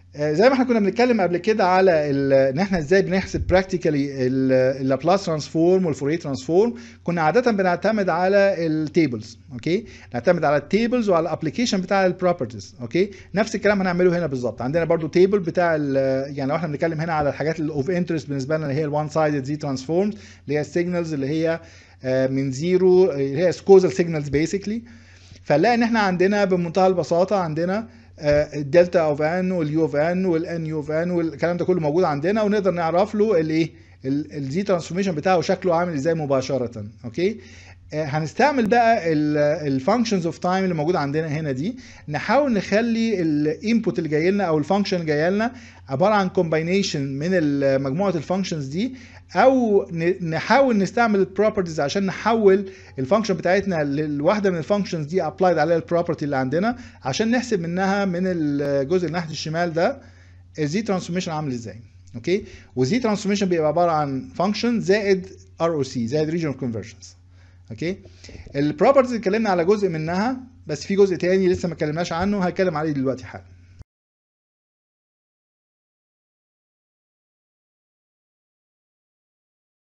آه، زي ما احنا كنا بنتكلم قبل كده على ال- ان احنا ازاي بنحسب براكتيكالي اللابلاس ترانسفورم والفوريه ترانسفورم كنا عاده بنعتمد على التيبلز اوكي نعتمد على التيبلز وعلى الابلكيشن بتاع البروبرتيز اوكي نفس الكلام هنعمله هنا بالظبط عندنا برضو تيبل بتاع ال- يعني لو احنا بنتكلم هنا على الحاجات الاوف انترست بالنسبه لنا اللي هي الوان سايدد زي ترانسفورمز اللي هي السيجنالز اللي هي آه، من زيرو اللي هي سكوزال سيجنالز بيسكلي فنلاقي ان احنا عندنا بمنتهى البساطه عندنا آه، الدلتا اوف ان واليو اوف ان والان يو اوف ان والكلام ده كله موجود عندنا ونقدر نعرف له الايه الزي ترانسفورميشن بتاعه شكله عامل ازاي مباشره اوكي آه، هنستعمل بقى الفانكشنز اوف تايم اللي موجوده عندنا هنا دي نحاول نخلي الانبوت اللي جاي لنا او الفانكشن اللي جاي لنا عباره عن كومباينيشن من ال- مجموعه الفانكشنز دي او ن- نحاول نستعمل البروبرتيز عشان نحول الفانكشن بتاعتنا لواحده من الفانكشنز دي ابلايد عليها البروبرتي اللي عندنا عشان نحسب منها من الجزء اللي ناحيه الشمال ده الزي ترانسفورميشن عامل ازاي اوكي والزي ترانسفورميشن بيبقى عباره عن فانكشن زائد ار او سي زائد ريجنال كونفرجنس اوكي البروبرتيز اتكلمنا على جزء منها بس في جزء تاني لسه ما اتكلمناش عنه هتكلم عليه دلوقتي حالا